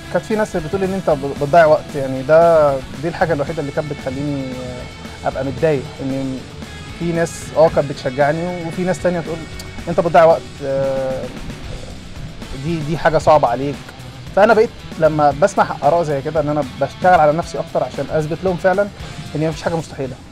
كانت في ناس بتقول ان انت بتضيع وقت يعني ده دي الحاجه الوحيده اللي كانت بتخليني آه، ابقى متضايق ان في ناس اه كانت بتشجعني وفي ناس تانية تقول انت بتضيع وقت آه، دي دي حاجه صعبه عليك فانا بقيت لما بسمع اراء زي كده ان انا بشتغل على نفسي اكتر عشان اثبت لهم فعلا ان هي مفيش حاجه مستحيله